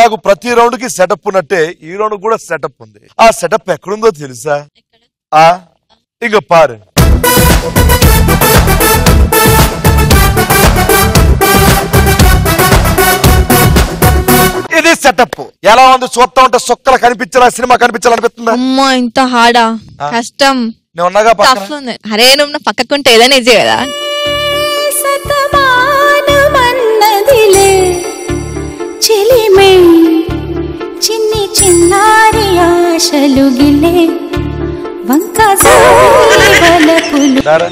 నాకు ప్రతి రౌండ్ కి సెటప్ ఉన్నట్టే ఈ రౌండ్ కూడా సెటప్ ఉంది ఆ సెటప్ ఎక్కడుందో తెలుసా ఆ ఇక పారు ఇది సెటప్ ఎలా ఉంది చూస్తా ఉంటే సొక్కలు కనిపించాలా సినిమా కనిపించాలనిపిస్తుందా అమ్మో ఇంత హాడా ఆ. కష్టం నేను ఉన్నాగా టఫ్ పక్కన ఉంది అరే నువ్వు నా పక్కకుంటే ఏదైనా ఈజీ కదా సతమానమన్నదిలే చిలిమే చిన్ని చిన్నారి ఆశలు గిలే వంక వలపులు దారా.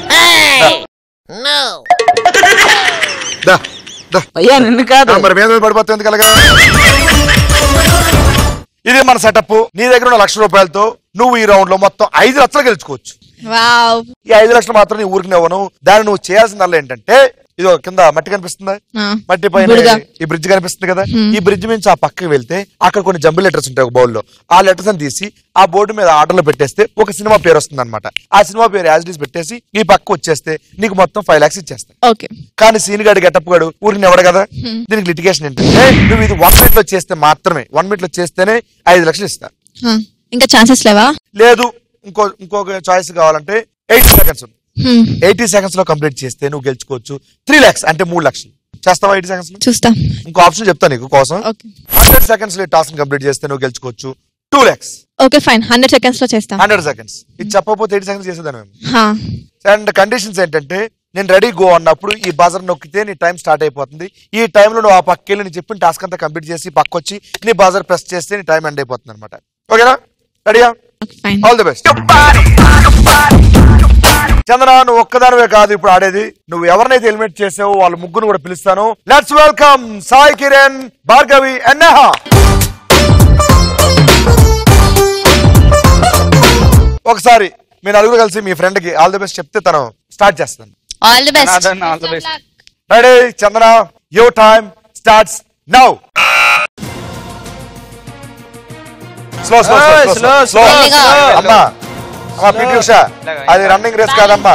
దా, దా. అయ్యా నిన్ను కాదు ఆ, మరి మీద మీద పడిపోతుంది ఎందుకు అలాగా ఇది మన సెటప్ నీ దగ్గర ఉన్న లక్ష రూపాయలతో నువ్వు ఈ రౌండ్ లో మొత్తం ఐదు లక్షలు గెలుచుకోవచ్చు వావ్ ఈ ఐదు లక్షలు మాత్రం నీ ఊరికి ఇవ్వను దాన్ని నువ్వు చేయాల్సిందల్లా ఏంటంటే ఇదో కింద మట్టి కనిపిస్తుందా ఆ. మట్టి పైన బురద. ఈ బ్రిడ్జ్ కనిపిస్తుంది కదా ఈ బ్రిడ్జ్ నుంచి ఆ పక్కకి వెళ్తే అక్కడ కొన్ని జంబుల్ లెటర్స్ ఉంటాయి ఒక బౌల్లో ఆ లెటర్స్ అని తీసి ఆ బోర్డు మీద ఆర్డర్లో పెట్టేస్తే ఒక సినిమా పేరు వస్తుంది అనమాట ఆ సినిమా పేరు యాజ్ డీస్ పెట్టేసి ఈ పక్క వచ్చేస్తే నీకు మొత్తం ఫైవ్ లాక్స్ ఇచ్చేస్తాయి ఓకే కానీ సీన్ గాడి గెటప్ గాడు ఊరికి ఎవడు కదా దీనికి లిటిగేషన్ ఏంటంటే నువ్వు ఇది వన్ మినిట్ లో చేస్తే మాత్రమే వన్ మినిట్ లో చేస్తేనే ఐదు లక్షలు ఇస్తా ఆ. ఇంకా ఛాన్సెస్ లేవా లేదు ఇంకో ఇంకొక చాయిస్ కావాలంటే ఎయిటీ సెకండ్స్ హ్మ్. ఎయిటీ సెకండ్స్ లో కంప్లీట్ చేస్తే నువ్వు గెలుచుకోవచ్చు త్రీ లాక్స్ అంటే మూడు లక్షలు చేస్తావా ఎయిటీ సెకండ్స్ లో చూస్తా ఇంకో ఆప్షన్ చెప్తా నీకు కోసం ఓకే హండ్రెడ్ సెకండ్స్ లో టాస్క్ కంప్లీట్ చేస్తే నువ్వు గెలుచుకోవచ్చు two lakhs okay fine hundred seconds లో చేస్తా హండ్రెడ్ సెకండ్స్ ఇది చెప్పకపోతే ఎయిటీ సెకండ్స్ చేసేదాన్ని మేము హా. అండ్ కండిషన్స్ ఏంటంటే నేను రెడీ గో అన్నప్పుడు ఈ బజర్ నొక్కితే నీ టైం స్టార్ట్ అయిపోతుంది ఈ టైంలో నువ్వు ఆ పక్కెళ్ళి నేను చెప్పిన టాస్క్ అంతా కంప్లీట్ చేసి పక్క వచ్చి నీ బజర్ ప్రెస్ చేస్తే నీ టైం ఎండ్ అయిపోతుంది అనమాట ఓకేనా రెడీయా okay fine all the best Chandra నువ్వు ఒక్కదానివే కాదు ఇప్పుడు ఆడేది నువ్వు ఎవరినైతే హెల్మెట్ చేసావో వాళ్ళ ముగ్గురు కూడా పిలుస్తాను let's welcome Sai Kiran Bhargavi and Neha ఒకసారి మీరు నలుగురు కలిసి మీ ఫ్రెండ్ కి ఆల్ ది బెస్ట్ చెప్తే తను స్టార్ట్ చేస్తాను ఆల్ ది బెస్ట్ నాదన్న all the best ready Chandana your time starts now slow slow Hey, slow slow, slow slow, slow. అమ్మా అమ్మా పిటి ఉషా అది రన్నింగ్ రేస్ కాదమ్మా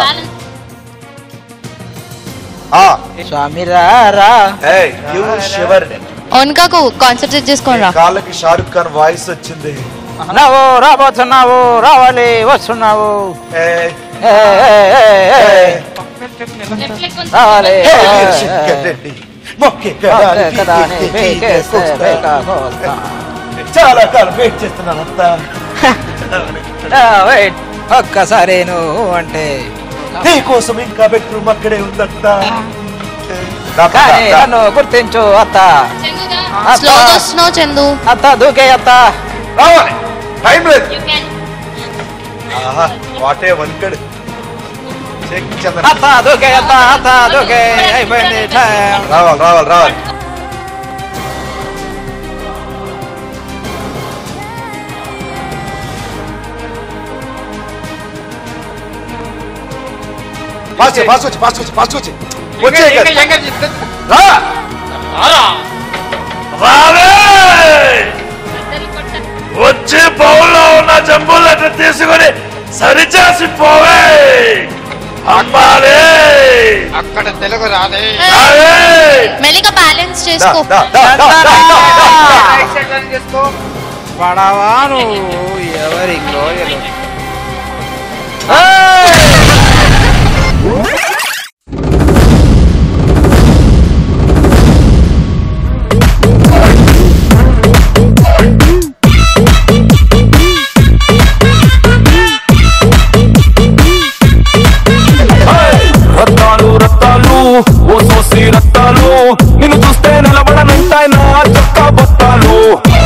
ఆ స్వామి రారా ఏయ్ యు షివర్ ఓన్కాకు కాన్సన్ట్రేట్ చేసుకోండి రా కాళ్ళకి షారుఖ్ ఖాన్ వాయిస్ వచ్చింది నావు రాబోతున్నావు రావాలి వస్తున్నావు ఏయ్ ఏ, ఏ, ఏ, ఏ. రావాలి గడ్డెట్టి, మొక్కి గడాలి, కదా అని పీకి, పీకి, పీకేస్తే కోస్తా. వేయకపోతా. చాలా కాలం వెయిట్ చేస్తున్నాను అంతా ఆ, వెయిట్ ఒక్కసారి నువ్వు అంటే నీ కోసం ఇంకా బెడ్రూమ్ అక్కడే ఉందంతా దా, దా, కానీ దా. నన్ను గుర్తించు అత్త అత్త స్లో వస్తున్నావు చందు అత్త దూకే అత్త రావాలి టైం లేదు ఆహా వాటే వన్కడ్ చెక్ చంద్ర అత్త దూకే అత్త అత్త దూకే అయిపోయింది టైం రావాలి రావాలి రావాలి ఫాస్ట్ ఫాస్ట్ వచ్చి ఫాస్ట్ వచ్చి ఫాస్ట్ వచ్చి వచ్చే రా రావే వచ్చి బౌల్లో ఉన్న జంబులట తీసుకొని సరిచేసి పోవే అమ్మాలే అక్కడ తెలుగు రాదే మెల్లిగా బ్యాలెన్స్ చేసుకో దా, దా, దా, దా, దా, దా. పడవాను ఎవరి కోయలు రత్తాలు రత్తాలు ఓ సోసి రత్తాలు నిన్ను చూస్తే నిలబడనంటాయి నా చొక్కా బొత్తాలు